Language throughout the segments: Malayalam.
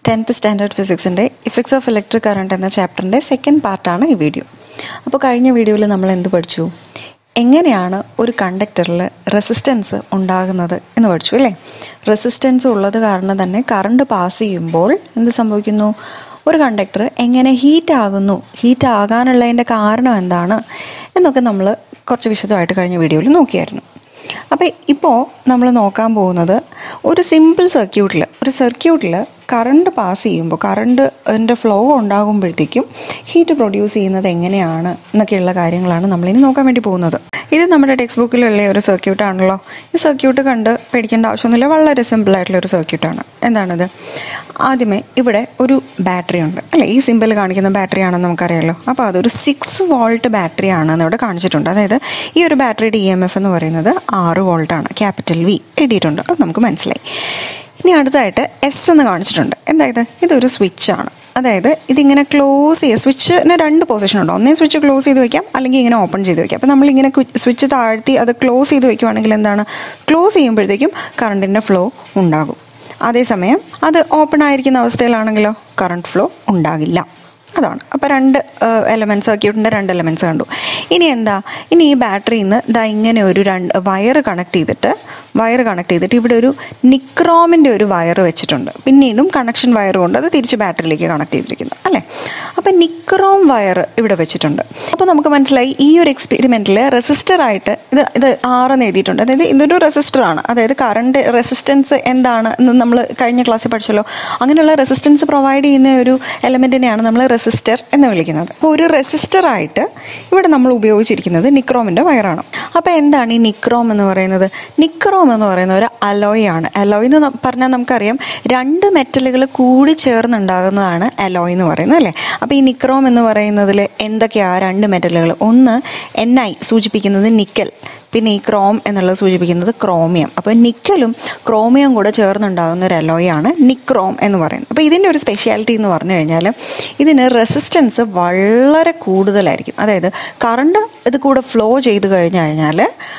ടെൻത്ത് സ്റ്റാൻഡേർഡ് ഫിസിക്സിൻ്റെ ഇഫക്ട്സ് ഓഫ് ഇലക്ട്രിക് കറണ്ട് എന്ന ചാപ്റ്ററിൻ്റെ സെക്കൻഡ് പാർട്ടാണ് ഈ വീഡിയോ അപ്പോൾ കഴിഞ്ഞ വീഡിയോയിൽ നമ്മൾ എന്ത് പഠിച്ചു എങ്ങനെയാണ് ഒരു കണ്ടക്ടറിൽ റെസിസ്റ്റൻസ് ഉണ്ടാകുന്നത് എന്ന് പഠിച്ചു അല്ലേ റെസിസ്റ്റൻസ് ഉള്ളത് കാരണം തന്നെ കറണ്ട് പാസ് ചെയ്യുമ്പോൾ എന്ത് സംഭവിക്കുന്നു ഒരു കണ്ടക്ടർ എങ്ങനെ ഹീറ്റ് ആകുന്നു ഹീറ്റ് ആകാനുള്ളതിൻ്റെ കാരണം എന്താണ് എന്നൊക്കെ നമ്മൾ കുറച്ച് വിശദമായിട്ട് കഴിഞ്ഞ വീഡിയോയിൽ നോക്കിയായിരുന്നു അപ്പോൾ ഇപ്പോൾ നമ്മൾ നോക്കാൻ പോകുന്നത് ഒരു സിമ്പിൾ സർക്യൂട്ടിൽ ഒരു സർക്യൂട്ടിൽ കറണ്ട് പാസ് ചെയ്യുമ്പോൾ കറണ്ടിൻ്റെ ഫ്ലോ ഉണ്ടാകുമ്പോഴത്തേക്കും ഹീറ്റ് പ്രൊഡ്യൂസ് ചെയ്യുന്നത് എങ്ങനെയാണ് എന്നൊക്കെയുള്ള കാര്യങ്ങളാണ് നമ്മളിനി നോക്കാൻ വേണ്ടി പോകുന്നത് ഇത് നമ്മുടെ ടെക്സ്റ്റ് ബുക്കിലുള്ള ഒരു സർക്യൂട്ടാണല്ലോ ഈ സർക്യൂട്ട് കണ്ട് പേടിക്കേണ്ട ആവശ്യമൊന്നുമില്ല വളരെ സിമ്പിൾ ആയിട്ടുള്ള ഒരു സർക്യൂട്ടാണ് എന്താണിത് ആദ്യമേ ഇവിടെ ഒരു ബാറ്ററി ഉണ്ട് അല്ലേ ഈ സിമ്പിൾ കാണിക്കുന്ന ബാറ്ററി ആണെന്ന് നമുക്കറിയാമല്ലോ അപ്പോൾ അതൊരു സിക്സ് വോൾട്ട് ബാറ്ററി ആണെന്ന് ഇവിടെ കാണിച്ചിട്ടുണ്ട് അതായത് ഈ ഒരു ബാറ്ററിയുടെ ഇ എം എഫ് എന്ന് പറയുന്നത് ആറ് വോൾട്ടാണ് ക്യാപിറ്റൽ വി എഴുതിയിട്ടുണ്ട് അത് നമുക്ക് മനസ്സിലായി ഇനി അടുത്തായിട്ട് എസ് എന്ന് കാണിച്ചിട്ടുണ്ട് എന്തായത് ഇതൊരു സ്വിച്ച് ആണ് അതായത് ഇതിങ്ങനെ ക്ലോസ് ചെയ്യുക സ്വിച്ചിന് രണ്ട് പൊസിഷൻ ഉണ്ട് ഒന്നേ സ്വിച്ച് ക്ലോസ് ചെയ്ത് വെക്കാം അല്ലെങ്കിൽ ഇങ്ങനെ ഓപ്പൺ ചെയ്ത് വെക്കാം അപ്പോൾ നമ്മളിങ്ങനെ സ്വിച്ച് താഴ്ത്തി അത് ക്ലോസ് ചെയ്ത് വെക്കുവാണെങ്കിൽ എന്താണ് ക്ലോസ് ചെയ്യുമ്പോഴത്തേക്കും കറണ്ടിൻ്റെ ഫ്ലോ ഉണ്ടാകും അതേസമയം അത് ഓപ്പൺ ആയിരിക്കുന്ന അവസ്ഥയിലാണെങ്കിലോ കറണ്ട് ഫ്ലോ ഉണ്ടാകില്ല അതാണ് അപ്പോൾ രണ്ട് എലമെൻറ്റ്സ് സർക്യൂട്ടിൻ്റെ രണ്ട് എലമെൻറ്റ്സ് കണ്ടു ഇനി എന്താ ഇനി ഈ ബാറ്ററിയിൽ നിന്ന് ഇതാ ഇങ്ങനെ ഒരു രണ്ട് വയർ കണക്ട് ചെയ്തിട്ട് വയർ കണക്ട് ചെയ്തിട്ട് ഇവിടെ ഒരു നിക്രോമിൻ്റെ ഒരു വയർ വെച്ചിട്ടുണ്ട് പിന്നീടും കണക്ഷൻ വയർ കൊണ്ട് അത് തിരിച്ച് ബാറ്ററിയിലേക്ക് കണക്ട് ചെയ്തിരിക്കുന്നു അല്ലേ അപ്പം നിക്രോം വയർ ഇവിടെ വെച്ചിട്ടുണ്ട് അപ്പോൾ നമുക്ക് മനസ്സിലായി ഈ ഒരു എക്സ്പെരിമെൻറ്റിൽ റെസിസ്റ്ററായിട്ട് ഇത് ഇത് ആറെന്ന് എഴുതിയിട്ടുണ്ട് അതായത് ഇതൊരു റെസിസ്റ്ററാണ് അതായത് കറണ്ട് റെസിസ്റ്റൻസ് എന്താണ് എന്ന് നമ്മൾ കഴിഞ്ഞ ക്ലാസ്സിൽ പഠിച്ചല്ലോ അങ്ങനെയുള്ള റെസിസ്റ്റൻസ് പ്രൊവൈഡ് ചെയ്യുന്ന ഒരു എലമെൻറ്റിനെയാണ് നമ്മൾ റെസിസ്റ്റർ എന്ന് വിളിക്കുന്നത് അപ്പോൾ ഒരു റെസിസ്റ്ററായിട്ട് ഇവിടെ നമ്മൾ ഉപയോഗിച്ചിരിക്കുന്നത് നിക്രോമിൻ്റെ വയറാണ് അപ്പോൾ എന്താണ് ഈ നിക്രോം എന്ന് പറയുന്നത് നിക്രോം എന്ന് പറയുന്ന ഒരു അലോയ് ആണ് അലോയ് എന്ന് പറഞ്ഞാൽ നമുക്കറിയാം രണ്ട് മെറ്റലുകൾ കൂടി ചേർന്നുണ്ടാകുന്നതാണ് അലോയ് എന്ന് പറയുന്നത് അല്ലേ അപ്പോൾ ഈ നിക്രോം എന്ന് പറയുന്നതിൽ എന്തൊക്കെയാണ് രണ്ട് മെറ്റലുകൾ ഒന്ന് എൻ ഐ സൂചിപ്പിക്കുന്നത് നിക്കൽ പിന്നെ ഈ ക്രോം എന്നുള്ളത് സൂചിപ്പിക്കുന്നത് ക്രോമിയം അപ്പോൾ നിക്കലും ക്രോമിയം കൂടെ ചേർന്നുണ്ടാകുന്ന ഒരു അലോയാണ് നിക്രോം എന്ന് പറയുന്നത് അപ്പോൾ ഇതിൻ്റെ ഒരു സ്പെഷ്യാലിറ്റി എന്ന് പറഞ്ഞു കഴിഞ്ഞാൽ ഇതിന് റെസിസ്റ്റൻസ് വളരെ കൂടുതലായിരിക്കും അതായത് കറണ്ട് ഇത് കൂടെ ഫ്ലോ ചെയ്ത് കഴിഞ്ഞു കഴിഞ്ഞാൽ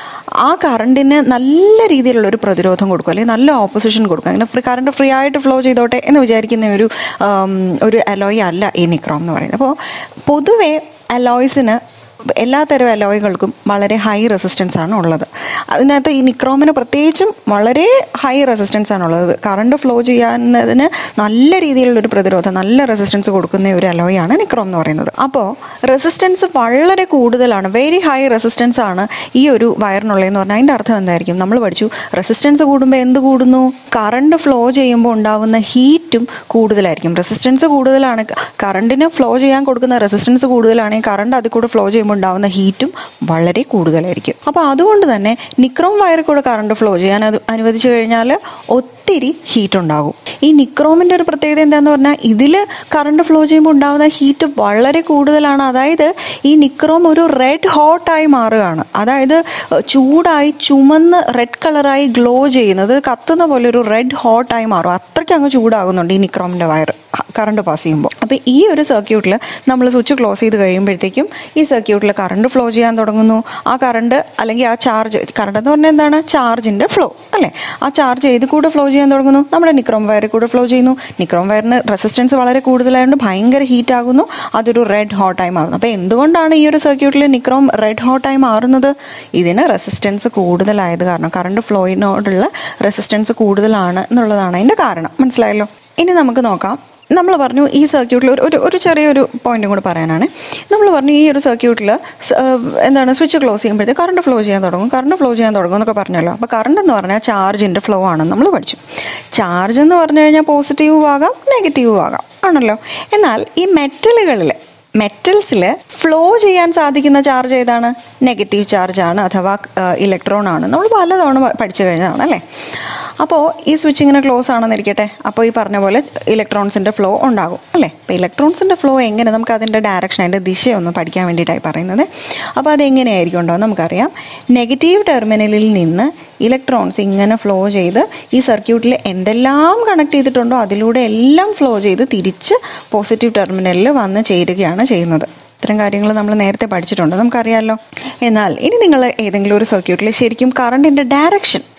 ആ കറണ്ടിന് നല്ല രീതിയിലുള്ള ഒരു പ്രതിരോധം കൊടുക്കും അല്ലെങ്കിൽ നല്ല ഓപ്പോസിഷൻ കൊടുക്കും അങ്ങനെ ഫ്രീ കറണ്ട് ഫ്രീ ആയിട്ട് ഫ്ലോ ചെയ്തോട്ടെ എന്ന് വിചാരിക്കുന്ന ഒരു ഒരു അലോയ് അല്ല ഈ നിക്രോം എന്ന് പറയുന്നത് അപ്പോൾ പൊതുവേ അലോയ്സിന് എല്ലാത്തരം അലോയ്കൾക്കും വളരെ ഹൈ റെസിസ്റ്റൻസ് ആണ് ഉള്ളത് അതിനകത്ത് ഈ നിക്രോമിന് പ്രത്യേകിച്ചും വളരെ ഹൈ റെസിസ്റ്റൻസ് ആണ് ഉള്ളത് കറണ്ട് ഫ്ലോ ചെയ്യാവുന്നതിന് നല്ല രീതിയിലുള്ളൊരു പ്രതിരോധം നല്ല റെസിസ്റ്റൻസ് കൊടുക്കുന്ന ഒരു അലോയാണ് നിക്രോം എന്ന് പറയുന്നത് അപ്പോൾ റെസിസ്റ്റൻസ് വളരെ കൂടുതലാണ് വെരി ഹൈ റെസിസ്റ്റൻസ് ആണ് ഈ ഒരു വയറിനുള്ളതെന്ന് പറഞ്ഞാൽ അതിൻ്റെ അർത്ഥം എന്തായിരിക്കും നമ്മൾ പഠിച്ചു റെസിസ്റ്റൻസ് കൂടുമ്പോൾ എന്ത് കൂടുന്നു കറണ്ട് ഫ്ലോ ചെയ്യുമ്പോൾ ഉണ്ടാകുന്ന ഹീറ്റും കൂടുതലായിരിക്കും റെസിസ്റ്റൻസ് കൂടുതലാണ് കറണ്ടിന് ഫ്ലോ ചെയ്യാൻ കൊടുക്കുന്ന റെസിസ്റ്റൻസ് കൂടുതലാണെങ്കിൽ കറണ്ട് അതിൽ കൂടെ ഫ്ലോ ചെയ്യുമ്പോൾ ഉണ്ടാകുന്ന ഹീറ്റും വളരെ കൂടുതലായിരിക്കും അപ്പോൾ അതുകൊണ്ട് തന്നെ നിക്രോം വയറിൽ കൂടെ കറണ്ട് ഫ്ലോ ചെയ്യാൻ അത് അനുവദിച്ചു കഴിഞ്ഞാൽ ഒത്തിരി ഹീറ്റ് ഉണ്ടാകും ഈ നിക്രോമിൻ്റെ ഒരു പ്രത്യേകത എന്താണെന്ന് പറഞ്ഞാൽ ഇതിൽ കറണ്ട് ഫ്ലോ ചെയ്യുമ്പോൾ ഉണ്ടാകുന്ന ഹീറ്റ് വളരെ കൂടുതലാണ് അതായത് ഈ നിക്രോം ഒരു റെഡ് ഹോട്ടായി മാറുകയാണ് അതായത് ചൂടായി ചുമന്ന് റെഡ് കളറായി ഗ്ലോ ചെയ്യുന്നത് കത്തുന്ന പോലെ ഒരു റെഡ് ഹോട്ടായി മാറും അത്രയ്ക്ക് അങ്ങ് ചൂടാകുന്നുണ്ട് ഈ നിക്രോമിൻ്റെ വയർ കറണ്ട് പാസ് ചെയ്യുമ്പോൾ അപ്പോൾ ഈ ഒരു സർക്യൂട്ടിൽ നമ്മൾ സ്വിച്ച് ക്ലോസ് ചെയ്ത് കഴിയുമ്പോഴത്തേക്കും ഈ സർക്യൂട്ടിൽ കറണ്ട് ഫ്ലോ ചെയ്യാൻ തുടങ്ങുന്നു ആ കറണ്ട് അല്ലെങ്കിൽ ആ ചാർജ് കറണ്ട് എന്ന് പറഞ്ഞാൽ എന്താണ് ചാർജിൻ്റെ ഫ്ലോ അല്ലേ ആ ചാർജ് ഏത് കൂടെ ഫ്ലോ ചെയ്യാൻ തുടങ്ങുന്നു നമ്മുടെ നിക്രോം വയറിൽ കൂടെ ഫ്ലോ ചെയ്യുന്നു നിക്രോം വയറിന് റെസിസ്റ്റൻസ് വളരെ കൂടുതലായതുകൊണ്ട് ഭയങ്കര ഹീറ്റ് ആകുന്നു അതൊരു റെഡ് ഹോട്ടായി മാറുന്നു അപ്പോൾ എന്തുകൊണ്ടാണ് ഈ ഒരു സർക്യൂട്ടിൽ നിക്രോം റെഡ് ഹോട്ടായി മാറുന്നത് ഇതിന് റെസിസ്റ്റൻസ് കൂടുതലായത് കാരണം കറണ്ട് ഫ്ലോയിനോടുള്ള റെസിസ്റ്റൻസ് കൂടുതലാണ് എന്നുള്ളതാണ് അതിൻ്റെ കാരണം മനസ്സിലായല്ലോ ഇനി നമുക്ക് നോക്കാം നമ്മൾ പറഞ്ഞു ഈ സർക്യൂട്ടിൽ ഒരു ഒരു ഒരു ചെറിയൊരു പോയിന്റും കൂടെ പറയാനാണ് നമ്മൾ പറഞ്ഞു ഈ ഒരു സർക്യൂട്ടിൽ എന്താണ് സ്വിച്ച് ക്ലോസ് ചെയ്യുമ്പോഴത്തേക്ക് കറണ്ട് ഫ്ലോ ചെയ്യാൻ തുടങ്ങും കറണ്ട് ഫ്ലോ ചെയ്യാൻ തുടങ്ങും എന്നൊക്കെ പറഞ്ഞല്ലോ അപ്പോൾ കറണ്ട് എന്ന് പറഞ്ഞാൽ ചാർജിൻ്റെ ഫ്ലോ ആണെന്ന് നമ്മൾ പഠിച്ചു ചാർജ് എന്ന് പറഞ്ഞു കഴിഞ്ഞാൽ പോസിറ്റീവും ആകാം നെഗറ്റീവും ആകാം ആണല്ലോ എന്നാൽ ഈ മെറ്റലുകളിൽ മെറ്റൽസിൽ ഫ്ലോ ചെയ്യാൻ സാധിക്കുന്ന ചാർജ് ഏതാണ് നെഗറ്റീവ് ചാർജ് ആണ് അഥവാ ഇലക്ട്രോൺ ആണ് നമ്മൾ പലതവണ പഠിച്ചു കഴിഞ്ഞതാണ് അല്ലേ അപ്പോൾ ഈ സ്വിച്ച് ഇങ്ങനെ ക്ലോസ് ആണെന്നിരിക്കട്ടെ അപ്പോൾ ഈ പറഞ്ഞ പോലെ ഇലക്ട്രോൺസിൻ്റെ ഫ്ലോ ഉണ്ടാകും അല്ലേ അപ്പോൾ ഇലക്ട്രോൺസിൻ്റെ ഫ്ലോ എങ്ങനെ നമുക്ക് അതിൻ്റെ ഡയറക്ഷൻ അതിൻ്റെ ദിശയൊന്ന് പഠിക്കാൻ വേണ്ടിയിട്ടായി പറയുന്നത് അപ്പോൾ അതെങ്ങനെയായിരിക്കും ഉണ്ടാവും നമുക്കറിയാം നെഗറ്റീവ് ടെർമിനലിൽ നിന്ന് ഇലക്ട്രോൺസ് ഇങ്ങനെ ഫ്ലോ ചെയ്ത് ഈ സർക്യൂട്ടിൽ എന്തെല്ലാം കണക്ട് ചെയ്തിട്ടുണ്ടോ അതിലൂടെ എല്ലാം ഫ്ലോ ചെയ്ത് തിരിച്ച് പോസിറ്റീവ് ടെർമിനലിൽ വന്ന് ചേരുകയാണ് ചെയ്യുന്നത് ഇത്തരം കാര്യങ്ങൾ നമ്മൾ നേരത്തെ പഠിച്ചിട്ടുണ്ട് നമുക്കറിയാമല്ലോ എന്നാൽ ഇനി നിങ്ങൾ ഏതെങ്കിലും ഒരു സർക്യൂട്ടിൽ ശരിക്കും കറണ്ടിൻ്റെ ഡയറക്ഷൻ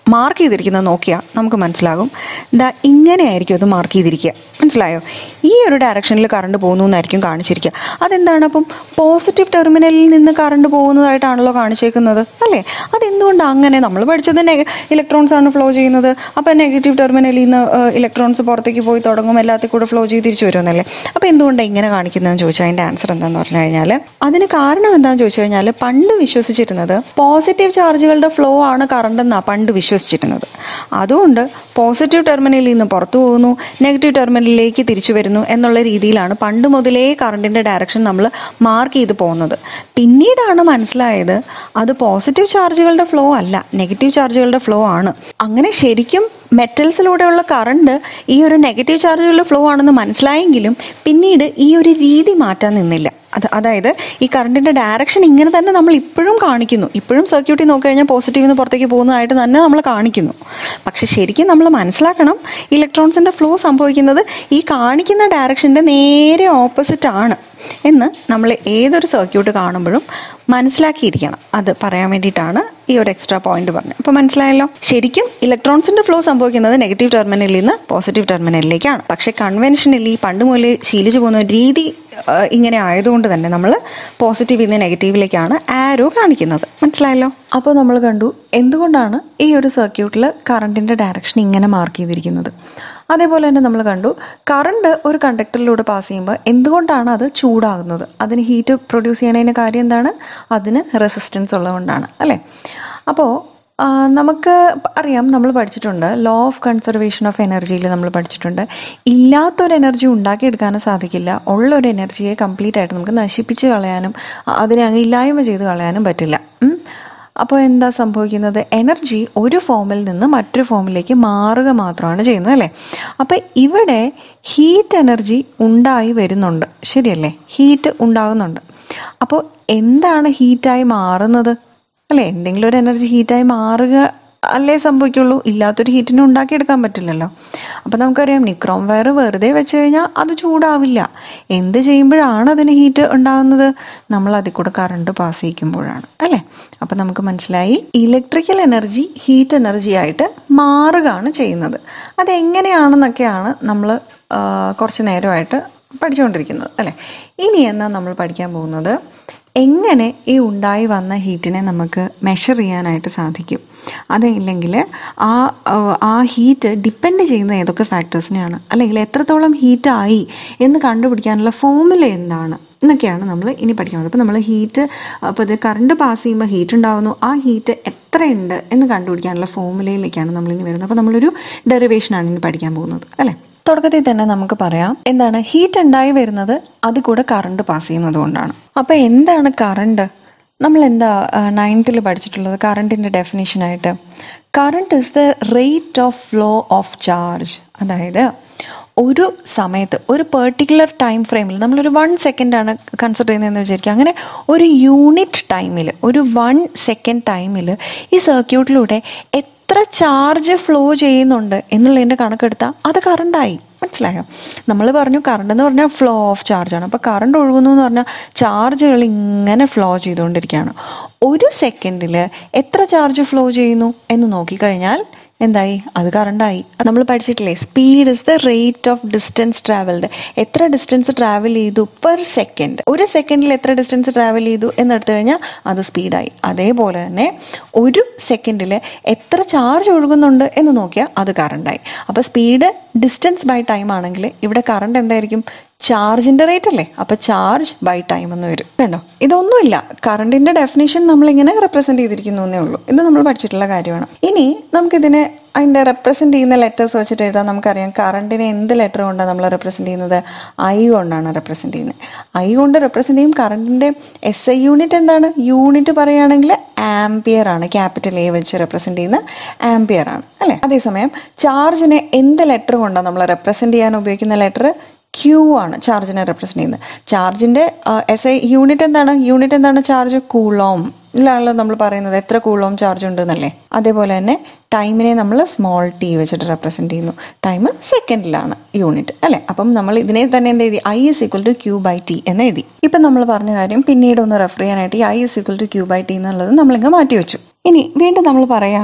മാർക്ക് ചെയ്തിരിക്കുന്നത് നോക്കിയാൽ നമുക്ക് മനസ്സിലാകും ദാ ഇങ്ങനെയായിരിക്കും അത് മാർക്ക് ചെയ്തിരിക്കുക മനസ്സിലായോ ഈ ഒരു ഡയറക്ഷനിൽ കറണ്ട് പോകുന്നു എന്നായിരിക്കും കാണിച്ചിരിക്കുക അതെന്താണ് അപ്പം പോസിറ്റീവ് ടെർമിനലിൽ നിന്ന് കറണ്ട് പോകുന്നതായിട്ടാണല്ലോ കാണിച്ചേക്കുന്നത് അല്ലേ അതെന്തുകൊണ്ടാണ് അങ്ങനെ നമ്മൾ പഠിച്ചത് നെഗ ഇലക്ട്രോൺസ് ആണ് ഫ്ലോ ചെയ്യുന്നത് അപ്പോൾ നെഗറ്റീവ് ടെർമിനലിൽ നിന്ന് ഇലക്ട്രോൺസ് പുറത്തേക്ക് പോയി തുടങ്ങും എല്ലാത്തിൽ കൂടെ ഫ്ലോ ചെയ്ത് തിരിച്ചു വരുമെന്നല്ലേ അപ്പോൾ എന്തുകൊണ്ടാണ് ഇങ്ങനെ കാണിക്കുന്നതെന്ന് ചോദിച്ചാൽ അതിൻ്റെ ആൻസർ എന്താണെന്ന് പറഞ്ഞു കഴിഞ്ഞാൽ അതിന് കാരണം എന്താണെന്ന് ചോദിച്ചു കഴിഞ്ഞാൽ പണ്ട് വിശ്വസിച്ചിരുന്നത് പോസിറ്റീവ് ചാർജുകളുടെ ഫ്ലോ ആണ് കറണ്ട് എന്നാണ് പണ്ട് വിശ്വസിച്ചിരുന്നത് അതുകൊണ്ട് പോസിറ്റീവ് ടെർമിനലിൽ നിന്ന് പുറത്തു പോകുന്നു നെഗറ്റീവ് ടെർമിനലിലേക്ക് തിരിച്ചു വരുന്നു എന്നുള്ള രീതിയിലാണ് പണ്ട് മുതലേ കറണ്ടിൻ്റെ ഡയറക്ഷൻ നമ്മൾ മാർക്ക് ചെയ്ത് പോകുന്നത് പിന്നീടാണ് മനസ്സിലായത് അത് പോസിറ്റീവ് ചാർജുകളുടെ ഫ്ലോ അല്ല നെഗറ്റീവ് ചാർജുകളുടെ ഫ്ലോ ആണ് അങ്ങനെ ശരിക്കും മെറ്റൽസിലൂടെയുള്ള കറണ്ട് ഈ ഒരു നെഗറ്റീവ് ചാർജുകളുടെ ഫ്ലോ ആണെന്ന് മനസ്സിലായെങ്കിലും പിന്നീട് ഈ ഒരു രീതി മാറ്റാൻ നിന്നില്ല അത് അതായത് ഈ കറണ്ടിൻ്റെ ഡയറക്ഷൻ ഇങ്ങനെ തന്നെ നമ്മൾ ഇപ്പോഴും കാണിക്കുന്നു ഇപ്പോഴും സർക്യൂട്ടിൽ നോക്കിക്കഴിഞ്ഞാൽ പോസിറ്റീവ് നിന്ന് പുറത്തേക്ക് പോകുന്നതായിട്ട് തന്നെ നമ്മൾ കാണിക്കുന്നു പക്ഷെ ശരിക്കും നമ്മൾ മനസ്സിലാക്കണം ഇലക്ട്രോൺസിൻ്റെ ഫ്ലോ സംഭവിക്കുന്നത് ഈ കാണിക്കുന്ന ഡയറക്ഷൻ്റെ നേരെ ഓപ്പോസിറ്റ് ആണ് എന്ന് നമ്മൾ ഏതൊരു സർക്യൂട്ട് കാണുമ്പോഴും മനസ്സിലാക്കിയിരിക്കണം അത് പറയാൻ വേണ്ടിയിട്ടാണ് ഈ ഒരു എക്സ്ട്രാ പോയിന്റ് പറഞ്ഞത് അപ്പോൾ മനസ്സിലായല്ലോ ശരിക്കും ഇലക്ട്രോൺസിന്റെ ഫ്ലോ സംഭവിക്കുന്നത് നെഗറ്റീവ് ടെർമിനലിൽ നിന്ന് പോസിറ്റീവ് ടെർമിനലിലേക്കാണ് പക്ഷേ കൺവെൻഷനലി പണ്ട് മുതലേ ശീലിച്ചു പോകുന്ന ഒരു രീതി ആ, ഇങ്ങനെ ആയതുകൊണ്ട് തന്നെ നമ്മൾ പോസിറ്റീവിൽ നിന്ന് നെഗറ്റീവിലേക്കാണ് ആരോ കാണിക്കുന്നത് മനസ്സിലായല്ലോ അപ്പോൾ നമ്മൾ കണ്ടു എന്തുകൊണ്ടാണ് ഈ ഒരു സർക്യൂട്ടിൽ കറണ്ടിൻ്റെ ഡയറക്ഷൻ ഇങ്ങനെ മാർക്ക് ചെയ്തിരിക്കുന്നത് അതേപോലെ തന്നെ നമ്മൾ കണ്ടു കറണ്ട് ഒരു കണ്ടക്ടറിലൂടെ പാസ് ചെയ്യുമ്പോൾ എന്തുകൊണ്ടാണ് അത് ചൂടാകുന്നത് അതിന് ഹീറ്റ് പ്രൊഡ്യൂസ് ചെയ്യണതിൻ്റെ കാര്യം എന്താണ് അതിന് റെസിസ്റ്റൻസ് ഉള്ളതുകൊണ്ടാണ് അല്ലേ അപ്പോൾ ആ, നമുക്ക് അറിയാം നമ്മൾ പഠിച്ചിട്ടുണ്ട് ലോ ഓഫ് കൺസർവേഷൻ ഓഫ് എനർജിയിൽ നമ്മൾ പഠിച്ചിട്ടുണ്ട് ഇല്ലാത്തൊരു എനർജി ഉണ്ടാക്കിയെടുക്കാനും സാധിക്കില്ല ഉള്ളൊരു എനർജിയെ കംപ്ലീറ്റ് ആയിട്ട് നമുക്ക് നശിപ്പിച്ച് കളയാനും അ- അതിനെ അങ്ങ് ഇല്ലായ്മ ചെയ്ത് കളയാനും പറ്റില്ല ഉം. അപ്പോൾ എന്താ സംഭവിക്കുന്നത് എനർജി ഒരു ഫോമിൽ നിന്ന് മറ്റൊരു ഫോമിലേക്ക് മാറുക മാത്രമാണ് ചെയ്യുന്നത് അല്ലേ അപ്പോൾ ഇവിടെ ഹീറ്റ് എനർജി ഉണ്ടായി വരുന്നുണ്ട് ശരിയല്ലേ ഹീറ്റ് ഉണ്ടാകുന്നുണ്ട് അപ്പോൾ എന്താണ് ഹീറ്റായി മാറുന്നത് അല്ലേ എന്തെങ്കിലും ഒരു എനർജി ഹീറ്റായി മാറുക അല്ലേ സംഭവിക്കുള്ളൂ ഇല്ലാത്തൊരു ഹീറ്റിനെ ഉണ്ടാക്കിയെടുക്കാൻ പറ്റില്ലല്ലോ അപ്പോൾ നമുക്കറിയാം നിക്രോം വയർ വെറുതെ വെച്ച് കഴിഞ്ഞാൽ അത് ചൂടാവില്ല എന്ത് ചെയ്യുമ്പോഴാണ് അതിന് ഹീറ്റ് ഉണ്ടാകുന്നത് നമ്മൾ അതിൽ കൂടെ കറണ്ട് പാസ് ചെയ്യിക്കുമ്പോഴാണ് അല്ലേ അപ്പോൾ നമുക്ക് മനസ്സിലായി ഇലക്ട്രിക്കൽ എനർജി ഹീറ്റ് എനർജി ആയിട്ട് മാറുകയാണ് ചെയ്യുന്നത് അതെങ്ങനെയാണെന്നൊക്കെയാണ് നമ്മൾ കുറച്ച് നേരമായിട്ട് പഠിച്ചുകൊണ്ടിരിക്കുന്നത് അല്ലേ ഇനി എന്നാൽ നമ്മൾ പഠിക്കാൻ പോകുന്നത് എങ്ങനെ ഈ ഉണ്ടായി വന്ന ഹീറ്റിനെ നമുക്ക് മെഷർ ചെയ്യാനായിട്ട് സാധിക്കും അതില്ലെങ്കിൽ ആ ആ, ആ ഹീറ്റ് ഡിപ്പെൻഡ് ചെയ്യുന്ന ഏതൊക്കെ ഫാക്ടേഴ്സിനെയാണ് അല്ലെങ്കിൽ എത്രത്തോളം ഹീറ്റായി എന്ന് കണ്ടുപിടിക്കാനുള്ള ഫോമുല എന്താണ് എന്നൊക്കെയാണ് നമ്മൾ ഇനി പഠിക്കാൻ പോകുന്നത് അപ്പോൾ നമ്മൾ ഹീറ്റ് അപ്പോൾ ഇത് കറണ്ട് പാസ് ചെയ്യുമ്പോൾ ഹീറ്റ് ഉണ്ടാകുന്നു ആ ഹീറ്റ് എത്രയുണ്ട് എന്ന് കണ്ടുപിടിക്കാനുള്ള ഫോമുലയിലേക്കാണ് നമ്മൾ ഇനി വരുന്നത് അപ്പോൾ നമ്മളൊരു ഡെറിവേഷനാണ് ഇനി പഠിക്കാൻ പോകുന്നത് അല്ലേ തുടക്കത്തിൽ തന്നെ നമുക്ക് പറയാം എന്താണ് ഹീറ്റ് ഉണ്ടായി വരുന്നത് അത് കൂടെ കറണ്ട് പാസ് ചെയ്യുന്നത് കൊണ്ടാണ് അപ്പോൾ എന്താണ് കറണ്ട് നമ്മൾ എന്താ നയൻത്തിൽ പഠിച്ചിട്ടുള്ളത് കറണ്ടിൻ്റെ ഡെഫിനേഷനായിട്ട് current is the rate of flow of charge അതായത് ഒരു സമയത്ത് ഒരു പെർട്ടിക്കുലർ ടൈം ഫ്രെയിമിൽ നമ്മളൊരു വൺ സെക്കൻഡാണ് കൺസിഡർ ചെയ്യുന്നതെന്ന് വിചാരിക്കുക അങ്ങനെ ഒരു യൂണിറ്റ് ടൈമിൽ ഒരു വൺ സെക്കൻഡ് ടൈമിൽ ഈ സർക്യൂട്ടിലൂടെ എത്ര ചാർജ് ഫ്ലോ ചെയ്യുന്നുണ്ട് എന്നുള്ളതിൻ്റെ കണക്കെടുത്താൽ അത് കറണ്ടായി മനസ്സിലായോ നമ്മൾ പറഞ്ഞു കറണ്ട് എന്ന് പറഞ്ഞാൽ ഫ്ലോ ഓഫ് ചാർജാണ് അപ്പോൾ കറണ്ട് ഒഴുകുന്നു എന്ന് പറഞ്ഞാൽ ചാർജുകൾ ഇങ്ങനെ ഫ്ലോ ചെയ്തുകൊണ്ടിരിക്കുകയാണ് ഒരു സെക്കൻഡിൽ എത്ര ചാർജ് ഫ്ലോ ചെയ്യുന്നു എന്ന് നോക്കിക്കഴിഞ്ഞാൽ എന്തായി അത് കറണ്ടായി നമ്മൾ പഠിച്ചിട്ടില്ലേ speed is the rate of distance travelled എത്ര ഡിസ്റ്റൻസ് ട്രാവൽ ചെയ്തു പെർ സെക്കൻഡ് ഒരു സെക്കൻഡിൽ എത്ര ഡിസ്റ്റൻസ് ട്രാവൽ ചെയ്തു എന്നെടുത്തു കഴിഞ്ഞാൽ അത് സ്പീഡായി അതേപോലെ തന്നെ ഒരു സെക്കൻഡിൽ എത്ര ചാർജ് ഒഴുകുന്നുണ്ട് എന്ന് നോക്കിയാൽ അത് കറണ്ടായി അപ്പോൾ സ്പീഡ് ഡിസ്റ്റൻസ് ബൈ ടൈം ആണെങ്കിൽ ഇവിടെ കറണ്ട് എന്തായിരിക്കും ചാർജിന്റെ റേറ്റ് അല്ലേ അപ്പൊ ചാർജ് ബൈ ടൈം എന്ന് വരും കണ്ടോ ഇതൊന്നുമില്ല കറണ്ടിന്റെ ഡെഫിനേഷൻ നമ്മൾ ഇങ്ങനെ റെപ്രസെന്റ് ചെയ്തിരിക്കുന്നു എന്നേ ഉള്ളൂ ഇത് നമ്മൾ പഠിച്ചിട്ടുള്ള കാര്യമാണ് ഇനി നമുക്കിതിനെ അതിന്റെ റെപ്രസെന്റ് ചെയ്യുന്ന ലെറ്റേഴ്സ് വെച്ചിട്ട് എഴുതാൻ നമുക്കറിയാം കറണ്ടിനെ എന്ത് ലെറ്റർ കൊണ്ടാണ് നമ്മൾ റെപ്രസെന്റ് ചെയ്യുന്നത് ഐ കൊണ്ടാണ് റെപ്രസെന്റ് ചെയ്യുന്നത് ഐ കൊണ്ട് റെപ്രസെന്റ് ചെയ്യും കറണ്ടിന്റെ എസ് ഐ യൂണിറ്റ് എന്താണ് യൂണിറ്റ് പറയുകയാണെങ്കിൽ ആംപിയർ ആണ് ക്യാപിറ്റൽ എ വെച്ച് റെപ്രസെന്റ് ചെയ്യുന്ന ആംപിയർ ആണ് അല്ലേ അതേസമയം ചാർജിനെ എന്ത് ലെറ്റർ കൊണ്ടാണ് നമ്മൾ റെപ്രസെന്റ് ചെയ്യാൻ ഉപയോഗിക്കുന്ന ലെറ്റർ ക്യൂ ആണ് ചാർജിനെ റെപ്രസെന്റ് ചെയ്യുന്നത് ചാർജിന്റെ എസ് ഐ യൂണിറ്റ് എന്താണ് യൂണിറ്റ് എന്താണ് ചാർജ് കൂളോം ഇതിലാണല്ലോ നമ്മൾ പറയുന്നത് എത്ര കൂളോം ചാർജ് ഉണ്ട് എന്നല്ലേ അതേപോലെ തന്നെ ടൈമിനെ നമ്മൾ സ്മോൾ ടി വെച്ചിട്ട് റെപ്രസെന്റ് ചെയ്യുന്നു ടൈം സെക്കൻഡിലാണ് യൂണിറ്റ് അല്ലേ അപ്പം നമ്മൾ ഇതിനെ തന്നെ എന്ത് എഴുതി I is equal to Q by T എന്ന് എഴുതി ഇപ്പം നമ്മൾ പറഞ്ഞ കാര്യം പിന്നീട് ഒന്ന് റെഫർ ചെയ്യാനായിട്ട് ഈ I is equal to Q by T എന്നുള്ളത് നമ്മളിങ്ങ് മാറ്റി വെച്ചു ഇനി വീണ്ടും നമ്മൾ പറയുകയാണ്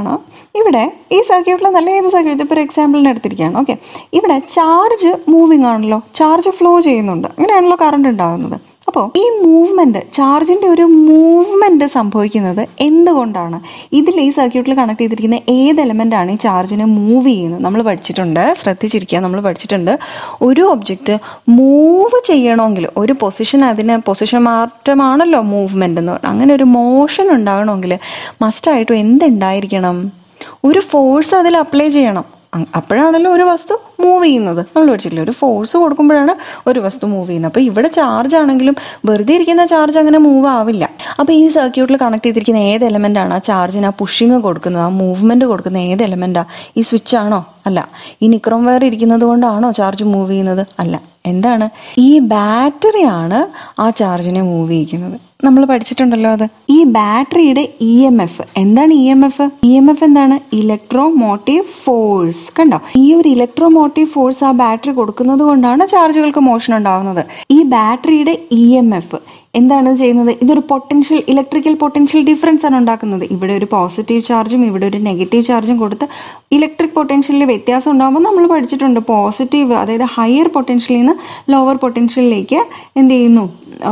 ഇവിടെ ഈ സർക്യൂട്ടിൽ നല്ല ഏത് സർക്യൂട്ട് ഇപ്പോൾ ഒരു എക്സാമ്പിളിന് എടുത്തിരിക്കുകയാണ് ഓക്കെ ഇവിടെ ചാർജ് മൂവിങ് ആണല്ലോ ചാർജ് ഫ്ലോ ചെയ്യുന്നുണ്ട് അങ്ങനെയാണല്ലോ കറണ്ട് ഉണ്ടാകുന്നത് അപ്പോൾ ഈ മൂവ്മെൻറ്റ് ചാർജിൻ്റെ ഒരു മൂവ്മെൻറ്റ് സംഭവിക്കുന്നത് എന്തുകൊണ്ടാണ് ഇതിൽ ഈ സർക്യൂട്ടിൽ കണക്ട് ചെയ്തിരിക്കുന്ന ഏത് എലമെൻ്റ് ആണ് ഈ ചാർജിനെ മൂവ് ചെയ്യുന്നത് നമ്മൾ പഠിച്ചിട്ടുണ്ട് ശ്രദ്ധിച്ചിരിക്കുക നമ്മൾ പഠിച്ചിട്ടുണ്ട് ഒരു ഒബ്ജക്റ്റ് മൂവ് ചെയ്യണമെങ്കിൽ ഒരു പൊസിഷൻ അതിന് പൊസിഷൻ മാറ്റമാണല്ലോ മൂവ്മെൻ്റ് എന്ന് പറഞ്ഞാൽ അങ്ങനെ ഒരു മോഷൻ ഉണ്ടാകണമെങ്കിൽ മസ്റ്റായിട്ടും എന്തുണ്ടായിരിക്കണം ഒരു ഫോഴ്സ് അതിൽ അപ്ലൈ ചെയ്യണം അ- അപ്പോഴാണല്ലോ ഒരു വസ്തു മൂവ് ചെയ്യുന്നത് നമ്മൾ പഠിച്ചിട്ടില്ല ഒരു ഫോഴ്സ് കൊടുക്കുമ്പോഴാണ് ഒരു വസ്തു മൂവ് ചെയ്യുന്നത് അപ്പോൾ ഇവിടെ ചാർജ് ആണെങ്കിലും വെറുതെ ഇരിക്കുന്ന ചാർജ് അങ്ങനെ മൂവ് ആവില്ല അപ്പോൾ ഈ സർക്യൂട്ടിൽ കണക്ട് ചെയ്തിരിക്കുന്ന ഏത് എലമെൻ്റ് ആണ് ആ ചാർജിന് ആ പുഷിങ് കൊടുക്കുന്നത് ആ മൂവ്മെൻറ്റ് കൊടുക്കുന്ന ഏത് എലമെൻറ്റാണ് ഈ സ്വിച്ച് ആണോ അല്ല ഈ നിക്രോം വയർ ഇരിക്കുന്നത് കൊണ്ടാണോ ചാർജ് മൂവ് ചെയ്യുന്നത് അല്ല എന്താണ് ഈ ബാറ്ററിയാണ് ആ ചാർജിനെ മൂവ് ചെയ്യിക്കുന്നത് നമ്മൾ പഠിച്ചിട്ടുണ്ടല്ലോ അത് ഈ ബാറ്ററിയുടെ ഇ എം എഫ് എന്താണ് E M F E M F എന്താണ് ഇലക്ട്രോ മോട്ടീവ് ഫോഴ്സ് കണ്ടോ ഈ ഒരു ഇലക്ട്രോ മോട്ടീവ് ഫോഴ്സ് ആ ബാറ്ററി കൊടുക്കുന്നത് കൊണ്ടാണ് ചാർജുകൾക്ക് മോഷൻ ഉണ്ടാവുന്നത് ഈ ബാറ്ററിയുടെ ഇ എം എഫ് എന്താണ് ചെയ്യുന്നത് ഇതൊരു പൊട്ടൻഷ്യൽ ഇലക്ട്രിക്കൽ പൊട്ടൻഷ്യൽ ഡിഫറൻസ് ആണ് ഉണ്ടാക്കുന്നത് ഇവിടെ ഒരു പോസിറ്റീവ് ചാർജും ഇവിടെ ഒരു നെഗറ്റീവ് ചാർജും കൊടുത്ത് ഇലക്ട്രിക് പൊട്ടൻഷ്യലിൽ വ്യത്യാസം ഉണ്ടാകുമ്പോൾ നമ്മൾ പഠിച്ചിട്ടുണ്ട് പോസിറ്റീവ് അതായത് ഹയർ പൊട്ടൻഷ്യലിൽ നിന്ന് ലോവർ പൊട്ടൻഷ്യലിലേക്ക് എന്ത് ചെയ്യുന്നു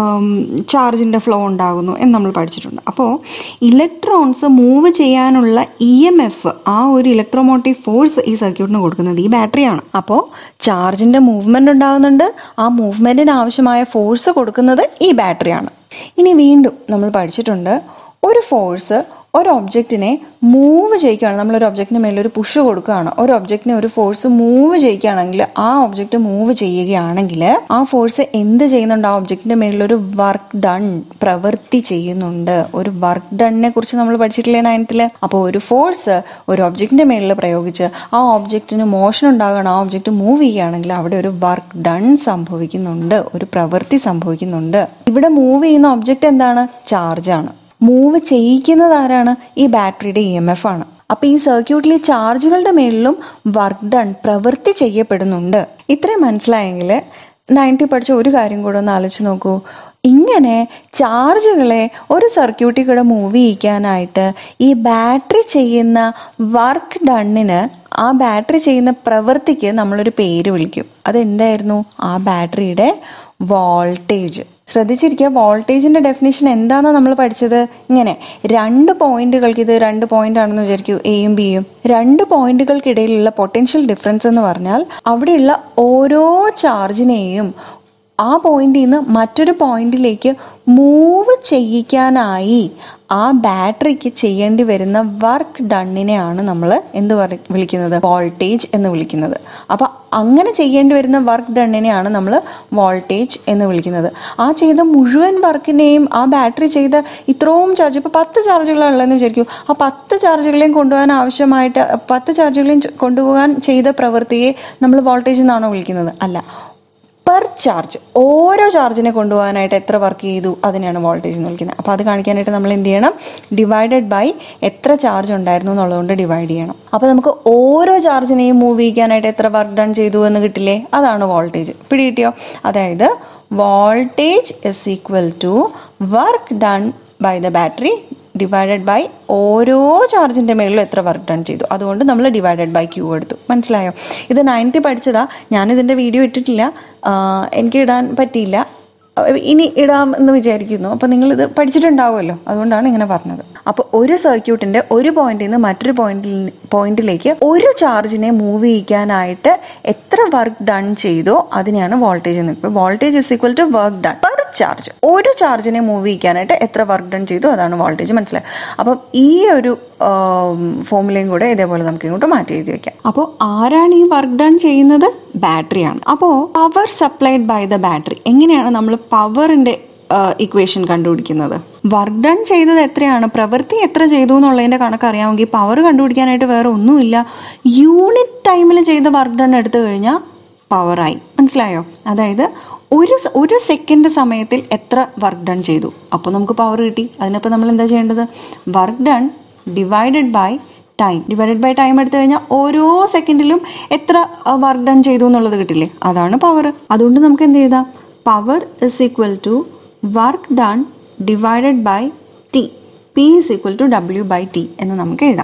ചാർജിൻ്റെ ഫ്ലോ ഉണ്ടാകുന്നു എന്ന് നമ്മൾ പഠിച്ചിട്ടുണ്ട് അപ്പോൾ ഇലക്ട്രോൺസ് മൂവ് ചെയ്യാനുള്ള ഇ എം എഫ് ആ ഒരു ഇലക്ട്രോമോട്ടീവ് ഫോഴ്സ് ഈ സർക്യൂട്ടിന് കൊടുക്കുന്നത് ഈ ബാറ്ററിയാണ് അപ്പോൾ ചാർജിൻ്റെ മൂവ്മെൻ്റ് ഉണ്ടാകുന്നുണ്ട് ആ മൂവ്മെൻറ്റിന് ആവശ്യമായ ഫോഴ്സ് കൊടുക്കുന്നത് ഈ ബാറ്ററിയാണ് ഇനി വീണ്ടും നമ്മൾ പഠിച്ചിട്ടുണ്ട് ഒരു ഫോഴ്സ് ഒരു ഒബ്ജക്റ്റിനെ മൂവ് ചെയ്യിക്കുകയാണ് നമ്മളൊരു ഒബ്ജക്റ്റിന് മേലെ ഒരു പുഷ് കൊടുക്കുകയാണ് ഒരു ഒബ്ജക്റ്റിനെ ഒരു ഫോഴ്സ് മൂവ് ചെയ്യിക്കുകയാണെങ്കിൽ ആ ഒബ്ജക്റ്റ് മൂവ് ചെയ്യുകയാണെങ്കിൽ ആ ഫോഴ്സ് എന്ത് ചെയ്യുന്നുണ്ട് ആ ഒബ്ജക്റ്റിന്റെ മേളിലൊരു വർക്ക് ഡൺ പ്രവൃത്തി ചെയ്യുന്നുണ്ട് ഒരു വർക്ക് ഡണ്ണിനെ കുറിച്ച് നമ്മൾ പഠിച്ചിട്ടില്ലേ നയൻത്തില് അപ്പോൾ ഒരു ഫോഴ്സ് ഒരു ഒബ്ജക്റ്റിന്റെ മേളിൽ പ്രയോഗിച്ച് ആ ഒബ്ജക്റ്റിന് മോഷൻ ഉണ്ടാകണം ആ ഒബ്ജക്റ്റ് മൂവ് ചെയ്യുകയാണെങ്കിൽ അവിടെ ഒരു വർക്ക് ഡൺ സംഭവിക്കുന്നുണ്ട് ഒരു പ്രവൃത്തി സംഭവിക്കുന്നുണ്ട് ഇവിടെ മൂവ് ചെയ്യുന്ന ഒബ്ജക്റ്റ് എന്താണ് ചാർജാണ് മൂവ് ചെയ്യിക്കുന്നത് ആരാണ് ഈ ബാറ്ററിയുടെ ഇ എം എഫ് ആണ് അപ്പൊ ഈ സർക്യൂട്ടിൽ ഈ ചാർജുകളുടെ മേളിലും വർക്ക് ഡൺ പ്രവൃത്തി ചെയ്യപ്പെടുന്നുണ്ട് ഇത്രയും മനസ്സിലായെങ്കിൽ നയൻറ്റി പഠിച്ച ഒരു കാര്യം കൂടെ ഒന്ന് ആലോചിച്ച് നോക്കൂ ഇങ്ങനെ ചാർജുകളെ ഒരു സർക്യൂട്ടിൽ കൂടെ മൂവ് ചെയ്യിക്കാനായിട്ട് ഈ ബാറ്ററി ചെയ്യുന്ന വർക്ക് ഡണ്ണിന് ആ ബാറ്ററി ചെയ്യുന്ന പ്രവൃത്തിക്ക് നമ്മളൊരു പേര് വിളിക്കും അതെന്തായിരുന്നു ആ ബാറ്ററിയുടെ വോൾട്ടേജ് ശ്രദ്ധിച്ചിരിക്കുക വോൾട്ടേജിന്റെ ഡെഫിനേഷൻ എന്താണെന്ന് നമ്മൾ പഠിച്ചത് ഇങ്ങനെ രണ്ട് പോയിന്റുകൾക്ക് ഇത് രണ്ട് പോയിന്റ് ആണെന്ന് വിചാരിക്കൂ എയും ബിയും രണ്ട് പോയിന്റുകൾക്കിടയിലുള്ള പൊട്ടൻഷ്യൽ ഡിഫറൻസ് എന്ന് പറഞ്ഞാൽ അവിടെയുള്ള ഓരോ ചാർജിനെയും ആ പോയിന്റിൽ നിന്ന് മറ്റൊരു പോയിന്റിലേക്ക് മൂവ് ചെയ്യിക്കാനായി ആ ബാറ്ററിക്ക് ചെയ്യേണ്ടി വരുന്ന വർക്ക് ഡണ്ണിനെയാണ് നമ്മൾ എന്ത് പറ- വിളിക്കുന്നത് വോൾട്ടേജ് എന്ന് വിളിക്കുന്നത് അപ്പോൾ അങ്ങനെ ചെയ്യേണ്ടി വരുന്ന വർക്ക് ഡണ്ണിനെയാണ് നമ്മൾ വോൾട്ടേജ് എന്ന് വിളിക്കുന്നത് ആ ചെയ്ത മുഴുവൻ വർക്കിനെയും ആ ബാറ്ററി ചെയ്ത ഇത്രയും ചാർജ് ഇപ്പോൾ പത്ത് ചാർജുകളുള്ളതെന്ന് വിചാരിക്കും ആ പത്ത് ചാർജുകളെയും കൊണ്ടുപോകാൻ ആവശ്യമായിട്ട് പത്ത് ചാർജുകളെയും ചെ- കൊണ്ടുപോകാൻ ചെയ്ത പ്രവൃത്തിയെ നമ്മൾ വോൾട്ടേജ് എന്നാണോ വിളിക്കുന്നത് അല്ല പെർ ചാർജ് ഓരോ ചാർജിനെ കൊണ്ടുപോകാനായിട്ട് എത്ര വർക്ക് ചെയ്തു അതിനെയാണ് വോൾട്ടേജ് എന്ന് വിളിക്കുന്നത് അപ്പോൾ അത് കാണിക്കാനായിട്ട് നമ്മൾ എന്ത് ചെയ്യണം ഡിവൈഡഡ് ബൈ എത്ര ചാർജ് ഉണ്ടായിരുന്നു എന്നുള്ളതുകൊണ്ട് ഡിവൈഡ് ചെയ്യണം അപ്പോൾ നമുക്ക് ഓരോ ചാർജിനെയും മൂവ് ചെയ്യിക്കാനായിട്ട് എത്ര വർക്ക് ഡൺ ചെയ്തു എന്ന് കിട്ടില്ലേ അതാണ് വോൾട്ടേജ് പിടി കിട്ടിയോ അതായത് voltage is equal to work done by the battery divided by ഓരോ ചാർജിൻ്റെ മേളിലും എത്ര വർക്ക് ഡൺ ചെയ്തു അതുകൊണ്ട് നമ്മൾ ഡിവൈഡഡ് ബൈ ക്യൂ എടുത്തു മനസ്സിലായോ ഇത് നയൻത്തിൽ പഠിച്ചതാ ഞാനിതിൻ്റെ വീഡിയോ ഇട്ടിട്ടില്ല ആ, എനിക്ക് ഇടാൻ പറ്റിയില്ല ഇനി ഇടാം എന്ന് വിചാരിക്കുന്നു അപ്പോൾ നിങ്ങളിത് പഠിച്ചിട്ടുണ്ടാവുമല്ലോ അതുകൊണ്ടാണ് ഇങ്ങനെ പറഞ്ഞത് അപ്പോൾ ഒരു സർക്യൂട്ടിൻ്റെ ഒരു പോയിന്റിൽ നിന്ന് മറ്റൊരു പോയിന്റിൽ പോയിന്റിലേക്ക് ഒരു ചാർജിനെ മൂവ് ചെയ്യിക്കാനായിട്ട് എത്ര വർക്ക് ഡൺ ചെയ്തോ അതിനെയാണ് വോൾട്ടേജ് എന്ന് ഇപ്പോൾ voltage is equal to work done per charge ഒരു ചാർജിനെ മൂവ് ചെയ്യിക്കാനായിട്ട് എത്ര വർക്ക് ഡൺ ചെയ്തു അതാണ് വോൾട്ടേജ് മനസ്സിലായി അപ്പം ഈ ഒരു ഫോമുലയും കൂടെ ഇതേപോലെ നമുക്ക് ഇങ്ങോട്ട് മാറ്റി എഴുതി വെക്കാം അപ്പോൾ ആരാണ് ഈ വർക്ക് ഡൺ ചെയ്യുന്നത് ബാറ്ററിയാണ് അപ്പോൾ power supplied by the battery എങ്ങനെയാണ് നമ്മൾ പവറിന്റെ ഇക്വേഷൻ കണ്ടുപിടിക്കുന്നത് വർക്ക് ഡൺ ചെയ്തത് എത്രയാണ് പ്രവൃത്തി എത്ര ചെയ്തു എന്നുള്ളതിന്റെ കണക്ക് അറിയാമെങ്കിൽ പവർ കണ്ടുപിടിക്കാനായിട്ട് വേറെ ഒന്നുമില്ല യൂണിറ്റ് ടൈമിൽ ചെയ്ത വർക്ക് ഡൺ എടുത്തു കഴിഞ്ഞാൽ പവറായി മനസ്സിലായോ അതായത് ഒരു സ- ഒരു സെക്കൻഡ് സമയത്തിൽ എത്ര വർക്ക് ഡൺ ചെയ്തു അപ്പോൾ നമുക്ക് പവർ കിട്ടി അതിനപ്പോൾ നമ്മൾ എന്താ ചെയ്യേണ്ടത് work done divided by time divided by time എടുത്തു കഴിഞ്ഞാൽ ഓരോ സെക്കൻഡിലും എത്ര വർക്ക് ഡൺ ചെയ്തു എന്നുള്ളത് കിട്ടില്ലേ അതാണ് പവർ അതുകൊണ്ട് നമുക്ക് എന്ത് ചെയ്താം power is equal to work done divided by T P is equal to W by T എന്ന് നമുക്ക് എഴുതാം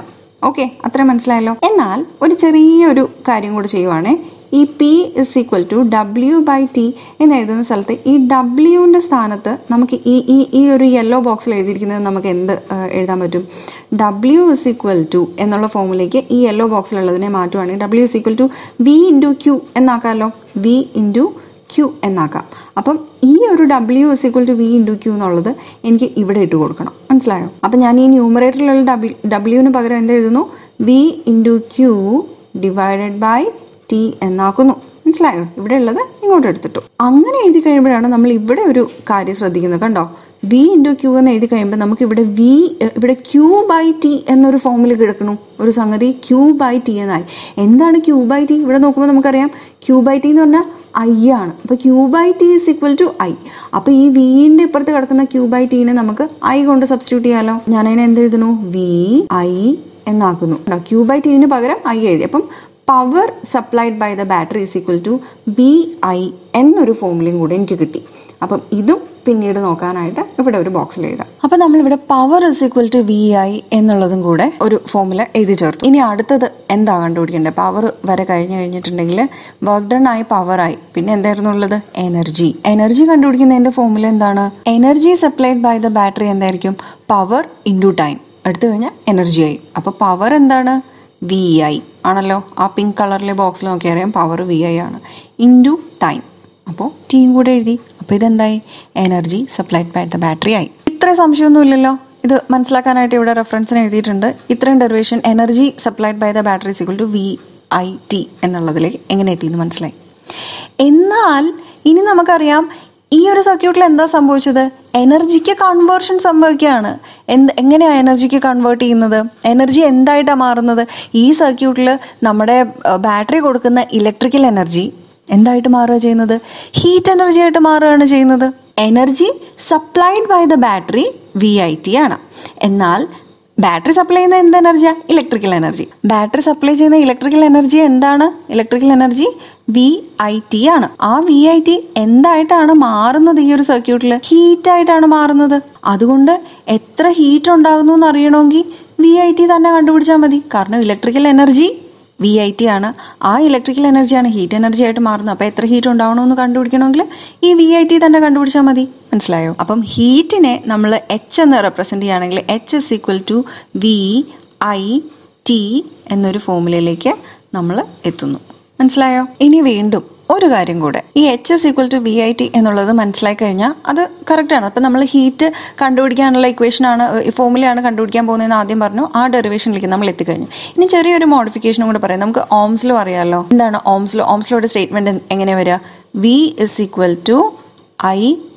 ഓക്കെ അത്ര മനസ്സിലായല്ലോ എന്നാൽ ഒരു ചെറിയൊരു കാര്യം കൂടി ചെയ്യുവാണേ ഈ P is equal to W by T എന്ന് എഴുതുന്ന സ്ഥലത്ത് ഈ ഡബ്ല്യുവിൻ്റെ സ്ഥാനത്ത് നമുക്ക് ഈ ഈ ഈ ഒരു യെല്ലോ ബോക്സിൽ എഴുതിയിരിക്കുന്നത് നമുക്ക് എന്ത് ആ, എഴുതാൻ പറ്റും ഡബ്ല്യു ഇസ് ഈക്വൽ ടു എന്നുള്ള ഫോമിലേക്ക് ഈ യെല്ലോ ബോക്സിലുള്ളതിനെ മാറ്റുവാണെങ്കിൽ W is equal to V into Q എന്നാക്കാമല്ലോ വി ഇൻറ്റു ക്യൂ എന്നാക്കാം അപ്പം ഈ ഒരു W is equal to V into Q എന്നുള്ളത് എനിക്ക് ഇവിടെ ഇട്ട് കൊടുക്കണം മനസ്സിലായോ അപ്പം ഞാൻ ഈ ന്യൂമറേറ്ററിലുള്ള ഡബ്ല്യു ഡബ്ല്യുവിന് പകരം എന്ത് എഴുതുന്നു V into Q divided by T എന്നാക്കുന്നു മനസ്സിലായോ ഇവിടെ ഉള്ളത് ഇങ്ങോട്ട് എടുത്തിട്ടു അങ്ങനെ എഴുതി കഴിയുമ്പോഴാണ് നമ്മൾ ഇവിടെ ഒരു കാര്യം ശ്രദ്ധിക്കുന്നത് കണ്ടോ വി ഇൻറ്റു ക്യൂ എന്ന് എഴുതി കഴിയുമ്പോൾ നമുക്ക് ഇവിടെ വി ഇവിടെ ക്യൂ ബൈ ടി എന്നൊരു ഫോമിൽ കിടക്കണു ഒരു സംഗതി ക്യൂ ബൈ ടി എന്നായി എന്താണ് ക്യൂ ബൈ ടി ഇവിടെ നോക്കുമ്പോൾ നമുക്കറിയാം ക്യൂ ബൈ ടി എന്ന് പറഞ്ഞാൽ ഐ ആണ് അപ്പോൾ Q by T is equal to I അപ്പോൾ ഈ വിന്റെ ഇപ്പുറത്ത് കിടക്കുന്ന ക്യൂ ബൈ ടീനെ നമുക്ക് ഐ കൊണ്ട് സബ്സ്റ്റിറ്റ്യൂട്ട് ചെയ്യാലോ ഞാൻ അതിനെ എന്ത് എഴുതുന്നു വി ഐ എന്നാക്കുന്നു ക്യൂ ബൈ ടീന് പകരം ഐ എഴുതി അപ്പം power supplied by the battery is equal to B I എന്നൊരു ഫോമിലും കൂടെ എനിക്ക് കിട്ടി അപ്പം ഇതും പിന്നീട് നോക്കാനായിട്ട് ഇവിടെ ഒരു ബോക്സിൽ എഴുതാം അപ്പം നമ്മളിവിടെ power is equal to V I എന്നുള്ളതും കൂടെ ഒരു ഫോമിൽ എഴുതി ചേർത്തു ഇനി അടുത്തത് എന്താ കണ്ടുപിടിക്കേണ്ടത് പവർ വരെ കഴിഞ്ഞ് കഴിഞ്ഞിട്ടുണ്ടെങ്കിൽ വർക്ക് ഡൺ ആയി പവറായി പിന്നെ എന്തായിരുന്നു ഉള്ളത് എനർജി എനർജി കണ്ടുപിടിക്കുന്നതിന്റെ ഫോമുല എന്താണ് energy supplied by the battery എന്തായിരിക്കും പവർ ഇൻറ്റു ടൈം എടുത്തു കഴിഞ്ഞാൽ എനർജി ആയി അപ്പോൾ പവർ എന്താണ് വി ഐ ആണല്ലോ ആ പിങ്ക് കളറിലെ ബോക്സിൽ നോക്കി അറിയാം പവർ വി ഐ ആണ് ഇൻറ്റു ടൈം അപ്പോൾ ടീം കൂടെ എഴുതി അപ്പോൾ ഇതെന്തായി energy supplied by the battery ആയി ഇത്ര സംശയമൊന്നുമില്ലല്ലോ ഇത് മനസ്സിലാക്കാനായിട്ട് ഇവിടെ റെഫറൻസിന് എഴുതിയിട്ടുണ്ട് ഇത്രയും derivation energy supplied by the battery is equal to V I T എന്നുള്ളതിലേക്ക് എങ്ങനെ എത്തിയെന്ന് മനസ്സിലായി എന്നാൽ ഇനി നമുക്കറിയാം ഈ ഒരു സർക്യൂട്ടിൽ എന്താ സംഭവിച്ചത് എനർജിക്ക് കൺവേർഷൻ സംഭവിക്കുകയാണ് എന്ത് എങ്ങനെയാണ് എനർജിക്ക് കൺവേർട്ട് ചെയ്യുന്നത് എനർജി എന്തായിട്ടാണ് മാറുന്നത് ഈ സർക്യൂട്ടിൽ നമ്മുടെ ബാറ്ററി കൊടുക്കുന്ന ഇലക്ട്രിക്കൽ എനർജി എന്തായിട്ട് മാറുക ചെയ്യുന്നത് ഹീറ്റ് എനർജി ആയിട്ട് മാറുകയാണ് ചെയ്യുന്നത് energy supplied by the battery V I T ആണ് എന്നാൽ ബാറ്ററി സപ്ലൈ ചെയ്യുന്ന എന്ത് എനർജിയാണ് ഇലക്ട്രിക്കൽ എനർജി ബാറ്ററി സപ്ലൈ ചെയ്യുന്ന ഇലക്ട്രിക്കൽ എനർജി എന്താണ് electrical energy V I T ആണ് ആ വി ഐ ടി എന്തായിട്ടാണ് മാറുന്നത് ഈ ഒരു സർക്യൂട്ടിൽ ഹീറ്റ് ആയിട്ടാണ് മാറുന്നത് അതുകൊണ്ട് എത്ര ഹീറ്റ് ഉണ്ടാകുന്നു എന്ന് അറിയണമെങ്കിൽ വി ഐ ടി തന്നെ കണ്ടുപിടിച്ചാൽ മതി കാരണം electrical energy V I T ആണ് ആ ഇലക്ട്രിക്കൽ എനർജിയാണ് ഹീറ്റ് എനർജി ആയിട്ട് മാറുന്നത് അപ്പോൾ എത്ര ഹീറ്റ് ഉണ്ടാവണമെന്ന് കണ്ടുപിടിക്കണമെങ്കിൽ ഈ വി ഐ ടി തന്നെ കണ്ടുപിടിച്ചാൽ മതി മനസ്സിലായോ അപ്പം ഹീറ്റിനെ നമ്മൾ എച്ച് എന്ന് റെപ്രസെൻറ്റ് ചെയ്യുകയാണെങ്കിൽ H is equal to V I T എന്നൊരു ഫോമുലയിലേക്ക് നമ്മൾ എത്തുന്നു മനസ്സിലായോ ഇനി വീണ്ടും ഒരു കാര്യം കൂടെ ഈ H is equal to V I T എന്നുള്ളത് മനസ്സിലായി കഴിഞ്ഞാൽ അത് കറക്റ്റാണ് അപ്പം നമ്മൾ ഹീറ്റ് കണ്ടുപിടിക്കാനുള്ള ഇക്വേഷൻ ആണ് ഫോമുലയാണ് കണ്ടുപിടിക്കാൻ പോകുന്നതെന്ന് ആദ്യം പറഞ്ഞു ആ ഡെറിവേഷനിലേക്ക് നമ്മൾ എത്തിക്കഴിഞ്ഞു ഇനി ചെറിയൊരു മോഡിഫിക്കേഷനും കൂടെ പറയാം നമുക്ക് ഓംസ്ലോ അറിയാമല്ലോ എന്താണ് ഓംസ്ലോ ഓംസ്ലോയുടെ സ്റ്റേറ്റ്മെന്റ് എങ്ങനെ വരിക V is equal to I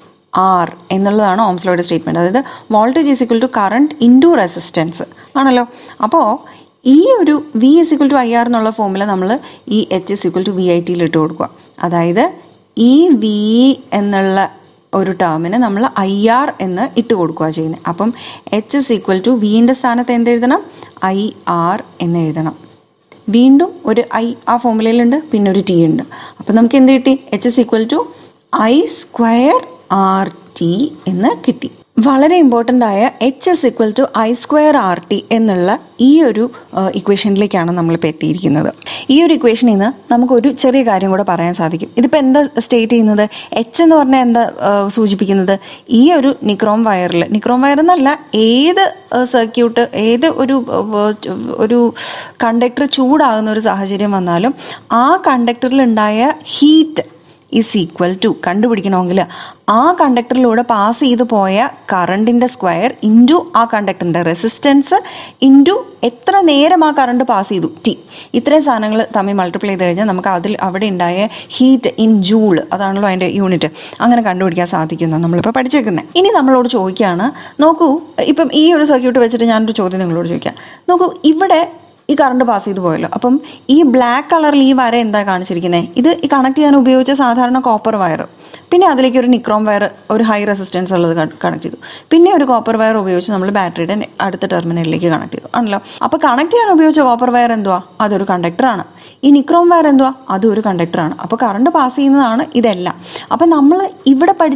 R എന്നുള്ളതാണ് ഓംസ്ലോയുടെ സ്റ്റേറ്റ്മെന്റ് അതായത് voltage is equal to current into resistance ആണല്ലോ അപ്പോൾ ഈ ഒരു V is equal to I R എന്നുള്ള ഫോമുല നമ്മൾ ഈ H is equal to V I ടിയിൽ ഇട്ട് കൊടുക്കുക അതായത് ഈ വി എന്നുള്ള ഒരു ടേമിന് നമ്മൾ ഐ ആർ എന്ന് ഇട്ട് കൊടുക്കുക ചെയ്യുന്നത് അപ്പം എച്ച് എസ് ഈക്വൽ ടു വിൻ്റെ സ്ഥാനത്ത് എന്ത് എഴുതണം ഐ ആർ എന്ന് എഴുതണം വീണ്ടും ഒരു ഐ ആ ഫോമുലയിലുണ്ട് പിന്നെ ഒരു ടി ഉണ്ട് അപ്പം നമുക്ക് എന്ത് കിട്ടി H is equal to I square R T എന്ന് കിട്ടി വളരെ ഇമ്പോർട്ടൻ്റ് ആയ H is equal to I square R T എന്നുള്ള ഈ ഒരു ഇക്വേഷനിലേക്കാണ് നമ്മളിപ്പോൾ എത്തിയിരിക്കുന്നത് ഈ ഒരു ഇക്വേഷനിൽ നിന്ന് നമുക്കൊരു ചെറിയ കാര്യം കൂടെ പറയാൻ സാധിക്കും ഇതിപ്പോൾ എന്താ സ്റ്റേറ്റ് ചെയ്യുന്നത് എച്ച് എന്ന് പറഞ്ഞാൽ എന്താ ആ, സൂചിപ്പിക്കുന്നത് ഈ ഒരു നിക്രോം വയറിൽ നിക്രോം വയർ എന്നല്ല ഏത് സർക്യൂട്ട് ഏത് ഒരു ആ, ഒരു കണ്ടക്ടർ ചൂടാകുന്ന ഒരു സാഹചര്യം വന്നാലും ആ കണ്ടക്ടറിൽ ഉണ്ടായ ഹീറ്റ് ഈസ് ഈക്വൽ ടു കണ്ടുപിടിക്കണമെങ്കിൽ ആ കണ്ടക്ടറിലൂടെ പാസ് ചെയ്തു പോയ കറണ്ടിൻ്റെ സ്ക്വയർ ഇൻറ്റു ആ കണ്ടക്ടറിൻ്റെ റെസിസ്റ്റൻസ് ഇൻറ്റു എത്ര നേരം ആ കറണ്ട് പാസ് ചെയ്തു ടി ഇത്രയും സാധനങ്ങൾ തമ്മിൽ മൾട്ടിപ്ലൈ ചെയ്ത് കഴിഞ്ഞാൽ നമുക്ക് അതിൽ അവിടെ ഉണ്ടായ ഹീറ്റ് ഇൻ ജൂൾ അതാണല്ലോ അതിൻ്റെ യൂണിറ്റ് അങ്ങനെ കണ്ടുപിടിക്കാൻ സാധിക്കുന്നത് നമ്മളിപ്പോൾ പഠിച്ചേക്കുന്നത് ഇനി നമ്മളോട് ചോദിക്കുകയാണ് നോക്കൂ ഇപ്പം ഈ ഒരു സർക്യൂട്ട് വെച്ചിട്ട് ഞാനൊരു ചോദ്യം നിങ്ങളോട് ചോദിക്കാം നോക്കൂ ഇവിടെ ഈ കറണ്ട് പാസ് ചെയ്തു പോയല്ലോ അപ്പം ഈ ബ്ലാക്ക് കളറിൽ ഈ വര എന്താ കാണിച്ചിരിക്കുന്നത് ഇത് ഈ കണക്ട് ചെയ്യാൻ ഉപയോഗിച്ച സാധാരണ കോപ്പർ വയർ പിന്നെ അതിലേക്ക് ഒരു നിക്രോം വയർ ഒരു ഹൈ റെസിസ്റ്റൻസ് ഉള്ളത് കണക്ട് ചെയ്തു പിന്നെ ഒരു കോപ്പർ വയർ ഉപയോഗിച്ച് നമ്മൾ ബാറ്ററിയുടെ അടുത്ത ടെർമിനലിലേക്ക് കണക്ട് ചെയ്തു ആണല്ലോ അപ്പോൾ കണക്ട് ചെയ്യാൻ ഉപയോഗിച്ച കോപ്പർ വയർ എന്തുവാ അതൊരു കണ്ടക്ടറാണ് ഈ നിക്രോം വയർ എന്തുവാ അതും ഒരു കണ്ടക്ടറാണ് അപ്പോൾ കറണ്ട് പാസ് ചെയ്യുന്നതാണ് ഇതെല്ലാം അപ്പോൾ നമ്മൾ ഇവിടെ പഠിച്ച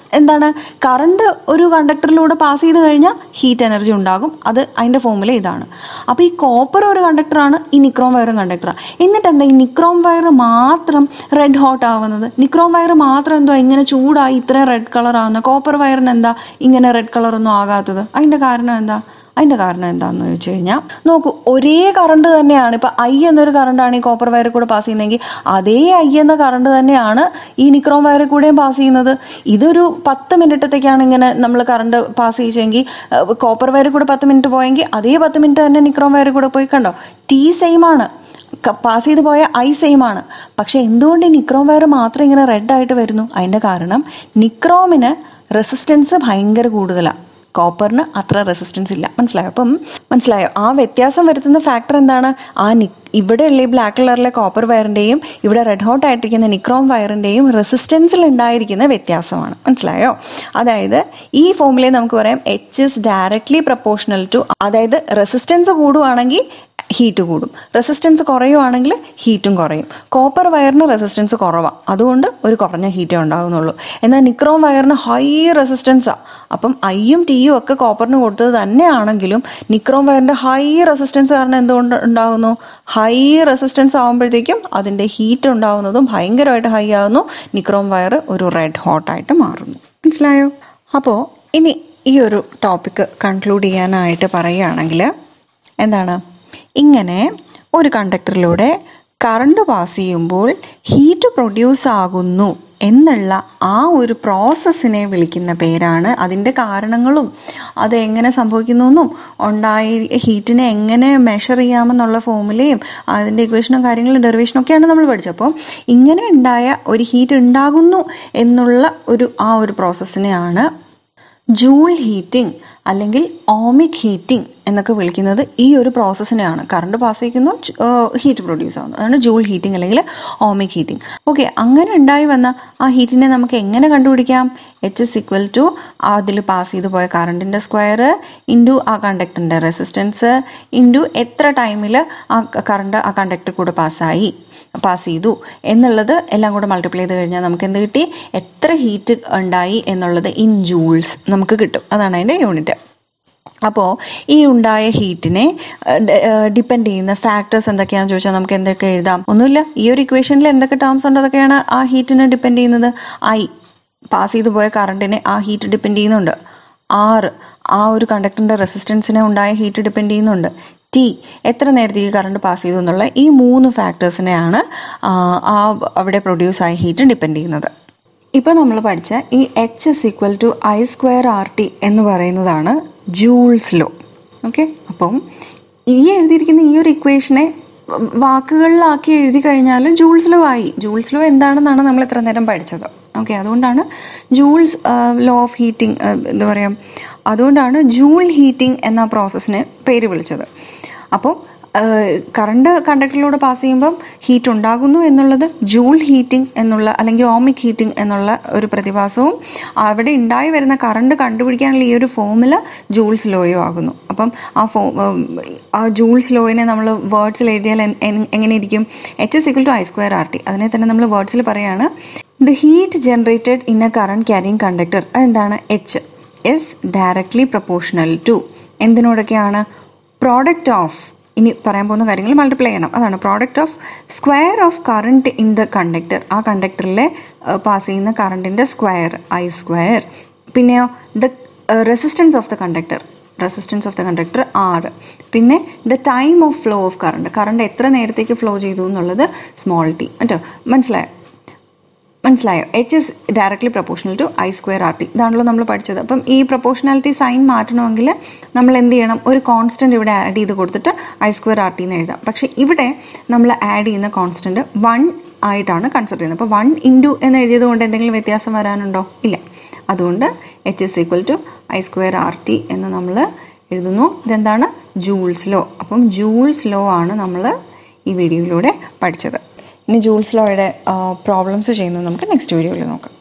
എന്താണ് കറണ്ട് ഒരു കണ്ടക്ടറിലൂടെ പാസ് ചെയ്ത് കഴിഞ്ഞാൽ ഹീറ്റ് എനർജി ഉണ്ടാകും അത് അതിൻ്റെ ഫോമുല ഇതാണ് അപ്പോൾ ഈ കോപ്പർ ഒരു കണ്ടക്ടറാണ് ഈ നിക്രോം വയറും കണ്ടക്ടറാണ് എന്നിട്ട് എന്താ ഈ നിക്രോം വയർ മാത്രം റെഡ് ഹോട്ട് ആവുന്നത് നിക്രോം വയർ മാത്രം എന്തോ ഇങ്ങനെ ചൂടായി ഇത്രയും റെഡ് കളർ ആവുന്നത് കോപ്പർ വയറിന് എന്താ ഇങ്ങനെ റെഡ് കളറൊന്നും ആകാത്തത് അതിൻ്റെ കാരണം എന്താ അതിൻ്റെ കാരണം എന്താണെന്ന് ചോദിച്ചു കഴിഞ്ഞാൽ നോക്കൂ ഒരേ കറണ്ട് തന്നെയാണ് ഇപ്പം ഐ എന്നൊരു കറണ്ടാണ് ഈ കോപ്പർ വയറിൽ കൂടെ പാസ് ചെയ്യുന്നതെങ്കിൽ അതേ ഐ എന്ന കറണ്ട് തന്നെയാണ് ഈ നിക്രോം വയറിൽ കൂടെയും പാസ് ചെയ്യുന്നത് ഇതൊരു പത്ത് മിനിറ്റത്തേക്കാണ് ഇങ്ങനെ നമ്മൾ കറണ്ട് പാസ് ചെയ്യിച്ചെങ്കിൽ കോപ്പർ വയറിൽ കൂടെ പത്ത് മിനിറ്റ് പോയെങ്കിൽ അതേ പത്ത് മിനിറ്റ് തന്നെ നിക്രോം വയറിൽ കൂടെ പോയി കണ്ടോ ടി സെയിം ആണ് പാസ് ചെയ്ത് പോയ ഐ സെയിം ആണ് പക്ഷെ എന്തുകൊണ്ട് ഈ നിക്രോം വയർ മാത്രം ഇങ്ങനെ റെഡ് ആയിട്ട് വരുന്നു അതിൻ്റെ കാരണം നിക്രോമിന് റെസിസ്റ്റൻസ് ഭയങ്കര കൂടുതലാണ് കോപ്പറിന് അത്ര റെസിസ്റ്റൻസ് ഇല്ല മനസ്സിലായോ അപ്പം മനസ്സിലായോ ആ വ്യത്യാസം വരുത്തുന്ന ഫാക്ടർ എന്താണ് ആ നി ഇവിടെയുള്ള ഈ ബ്ലാക്ക് കളറിലെ കോപ്പർ വയറിൻ്റെയും ഇവിടെ റെഡ് ഹോട്ട് ആയിട്ടിരിക്കുന്ന നിക്രോം വയറിൻ്റെയും റെസിസ്റ്റൻസിൽ ഉണ്ടായിരിക്കുന്ന വ്യത്യാസമാണ് മനസ്സിലായോ അതായത് ഈ ഫോമിലെ നമുക്ക് പറയാം H is directly proportional to അതായത് റെസിസ്റ്റൻസ് കൂടുവാണെങ്കിൽ ഹീറ്റ് കൂടും റെസിസ്റ്റൻസ് കുറയുവാണെങ്കിൽ ഹീറ്റും കുറയും കോപ്പർ വയറിന് റെസിസ്റ്റൻസ് കുറവാണ് അതുകൊണ്ട് ഒരു കുറഞ്ഞ ഹീറ്റേ ഉണ്ടാകുന്നുള്ളൂ എന്നാൽ നിക്രോം വയറിന് ഹൈ റെസിസ്റ്റൻസാണ് അപ്പം ഐയും ടിയും ഒക്കെ കോപ്പറിന് കൊടുത്തത് തന്നെയാണെങ്കിലും നിക്രോം വയറിൻ്റെ ഹൈ റെസിസ്റ്റൻസ് കാരണം എന്തുകൊണ്ട് ഉണ്ടാകുന്നു ഹൈ റെസിസ്റ്റൻസ് ആകുമ്പോഴത്തേക്കും അതിൻ്റെ ഹീറ്റ് ഉണ്ടാകുന്നതും ഭയങ്കരമായിട്ട് ഹൈ ആകുന്നു നിക്രോം വയർ ഒരു റെഡ് ഹോട്ടായിട്ട് മാറുന്നു മനസ്സിലായോ അപ്പോൾ ഇനി ഈ ഒരു ടോപ്പിക്ക് കൺക്ലൂഡ് ചെയ്യാനായിട്ട് പറയുകയാണെങ്കിൽ എന്താണ് ഇങ്ങനെ ഒരു കണ്ടക്ടറിലൂടെ കറണ്ട് പാസ് ചെയ്യുമ്പോൾ ഹീറ്റ് പ്രൊഡ്യൂസ് ആകുന്നു എന്നുള്ള ആ ഒരു പ്രോസസ്സിനെ വിളിക്കുന്ന പേരാണ് അതിൻ്റെ കാരണങ്ങളും അത് എങ്ങനെ സംഭവിക്കുന്നു എന്നും ഉണ്ടായി ഹീറ്റിനെ എങ്ങനെ മെഷർ ചെയ്യാമെന്നുള്ള ഫോമുലയും അതിൻ്റെ ഇക്വേഷനും കാര്യങ്ങളും ഡെറിവേഷനും ഒക്കെയാണ് നമ്മൾ പഠിച്ചത് അപ്പോൾ ഇങ്ങനെ ഉണ്ടായ ഒരു ഹീറ്റ് ഉണ്ടാകുന്നു എന്നുള്ള ഒരു ആ ഒരു പ്രോസസ്സിനെയാണ് ജൂൾ ഹീറ്റിംഗ് അല്ലെങ്കിൽ ഓമിക് ഹീറ്റിംഗ് എന്നൊക്കെ വിളിക്കുന്നത് ഈ ഒരു പ്രോസസ്സിനെയാണ് കറണ്ട് പാസ് ചെയ്യിക്കുന്നു ഹീറ്റ് പ്രൊഡ്യൂസ് ആവുന്നു അതാണ് ജൂൾ ഹീറ്റിംഗ് അല്ലെങ്കിൽ ഓമിക് ഹീറ്റിംഗ് ഓക്കെ അങ്ങനെ ഉണ്ടായി വന്ന ആ ഹീറ്റിനെ നമുക്ക് എങ്ങനെ കണ്ടുപിടിക്കാം എച്ച് ഇസ് ഈക്വൽ ടു അതിൽ പാസ് ചെയ്തു പോയ കറണ്ടിൻ്റെ സ്ക്വയർ ഇൻറ്റു ആ കണ്ടക്ടറിൻ്റെ റെസിസ്റ്റൻസ് ഇൻറ്റു എത്ര ടൈമിൽ ആ കറണ്ട് ആ കണ്ടക്ടർ കൂടെ പാസ്സായി പാസ് ചെയ്തു എന്നുള്ളത് എല്ലാം കൂടെ മൾട്ടിപ്ലൈ ചെയ്ത് കഴിഞ്ഞാൽ നമുക്ക് എന്ത് കിട്ടി എത്ര ഹീറ്റ് ഉണ്ടായി എന്നുള്ളത് ഇൻ ജൂൾസ് നമുക്ക് കിട്ടും അതാണ് അതിൻ്റെ യൂണിറ്റ് അപ്പോൾ ഈ ഉണ്ടായ ഹീറ്റിനെ ഡിപ്പെൻഡ് ചെയ്യുന്ന ഫാക്ടേഴ്സ് എന്തൊക്കെയാണെന്ന് ചോദിച്ചാൽ നമുക്ക് എന്തൊക്കെ എഴുതാം ഒന്നുമില്ല ഈ ഒരു ഇക്വേഷനിൽ എന്തൊക്കെ ടേംസ് ഉണ്ടോ അതൊക്കെയാണ് ആ ഹീറ്റിനെ ഡിപ്പെൻഡ് ചെയ്യുന്നത് ഐ പാസ് ചെയ്തു പോയ കറണ്ടിനെ ആ ഹീറ്റ് ഡിപ്പെൻഡ് ചെയ്യുന്നുണ്ട് ആറ് ആ ഒരു കണ്ടക്ടറിൻ്റെ റെസിസ്റ്റൻസിനെ ഉണ്ടായ ഹീറ്റ് ഡിപ്പെൻഡ് ചെയ്യുന്നുണ്ട് ടി എത്ര നേരത്തേക്ക് കറണ്ട് പാസ് ചെയ്തു എന്നുള്ള ഈ മൂന്ന് ഫാക്ടേഴ്സിനെയാണ് ആ അവിടെ പ്രൊഡ്യൂസ് ആയ ഹീറ്റ് ഡിപ്പെൻഡ് ചെയ്യുന്നത് ഇപ്പോൾ നമ്മൾ പഠിച്ച ഈ H is equal to I square R T എന്ന് പറയുന്നതാണ് ജൂൾസ് ലോ ഓക്കെ അപ്പം ഈ എഴുതിയിരിക്കുന്ന ഈ ഒരു ഇക്വേഷനെ വാക്കുകളിലാക്കി എഴുതി കഴിഞ്ഞാൽ ജൂൾസ് ലോ ആയി ജൂൾസ് ലോ എന്താണെന്നാണ് നമ്മൾ ഇത്ര നേരം പഠിച്ചത് ഓക്കെ അതുകൊണ്ടാണ് ജൂൾസ് ലോ ഓഫ് ഹീറ്റിംഗ് എന്താ പറയുക അതുകൊണ്ടാണ് ജൂൾ ഹീറ്റിംഗ് എന്ന പ്രോസസ്സിനെ പേര് വിളിച്ചത് അപ്പോൾ കറണ്ട് കണ്ടക്ടറിലൂടെ പാസ് ചെയ്യുമ്പം ഹീറ്റ് ഉണ്ടാകുന്നു എന്നുള്ളത് ജൂൾ ഹീറ്റിംഗ് എന്നുള്ള അല്ലെങ്കിൽ ഓമിക് ഹീറ്റിംഗ് എന്നുള്ള ഒരു പ്രതിഭാസവും അവിടെ ഉണ്ടായി വരുന്ന കറണ്ട് കണ്ടുപിടിക്കാനുള്ള ഈ ഒരു ഫോമുല ജൂൾസ് ലോയോ ആകുന്നു അപ്പം ആ ഫോ ആ ജൂൾസ് ലോയിനെ നമ്മൾ വേർഡ്സിൽ എഴുതിയാൽ എങ്ങനെ ഇരിക്കും H is equal to I square R T അതിനെ തന്നെ നമ്മൾ വേർഡ്സിൽ പറയുകയാണ് the heat generated in a current carrying conductor അതെന്താണ് H is directly proportional to എന്തിനോടൊക്കെയാണ് പ്രോഡക്റ്റ് ഓഫ് ഇനി പറയാൻ പോകുന്ന കാര്യങ്ങൾ മൾട്ടിപ്ലൈ ചെയ്യണം അതാണ് product of square of current in the conductor ആ കണ്ടക്ടറിലെ പാസ് ചെയ്യുന്ന കറണ്ടിൻ്റെ സ്ക്വയർ ഐ സ്ക്വയർ പിന്നെയോ the resistance of the conductor resistance of the conductor ആറ് പിന്നെ the time of flow of current current എത്ര നേരത്തേക്ക് ഫ്ലോ ചെയ്തു എന്നുള്ളത് സ്മോൾ ടി മറ്റോ മനസ്സിലായോ മനസ്സിലായോ H is directly proportional to I square R T ഇതാണല്ലോ നമ്മൾ പഠിച്ചത് അപ്പം ഈ പ്രൊപ്പോർഷണാലിറ്റി സൈൻ മാറ്റണമെങ്കിൽ നമ്മൾ എന്ത് ചെയ്യണം ഒരു കോൺസ്റ്റൻറ്റ് ഇവിടെ ആഡ് ചെയ്ത് കൊടുത്തിട്ട് ഐ സ്ക്വയർ ആർ ടി എന്ന് എഴുതാം പക്ഷേ ഇവിടെ നമ്മൾ ആഡ് ചെയ്യുന്ന കോൺസ്റ്റൻറ്റ് വൺ ആയിട്ടാണ് കൺസിഡർ ചെയ്യുന്നത് അപ്പോൾ വൺ ഇൻറ്റു എന്ന് എഴുതിയത് കൊണ്ട് എന്തെങ്കിലും വ്യത്യാസം വരാനുണ്ടോ ഇല്ല അതുകൊണ്ട് H is equal to I square R T എന്ന് നമ്മൾ എഴുതുന്നു ഇതെന്താണ് ജൂൾസ് ലോ അപ്പം ജൂൾസ് ലോ ആണ് നമ്മൾ ഈ വീഡിയോയിലൂടെ പഠിച്ചത് ഇനി ജൂൾസ് ലോയുടെ പ്രോബ്ലംസ് ചെയ്യുന്നത് നമുക്ക് നെക്സ്റ്റ് വീഡിയോയിൽ നോക്കാം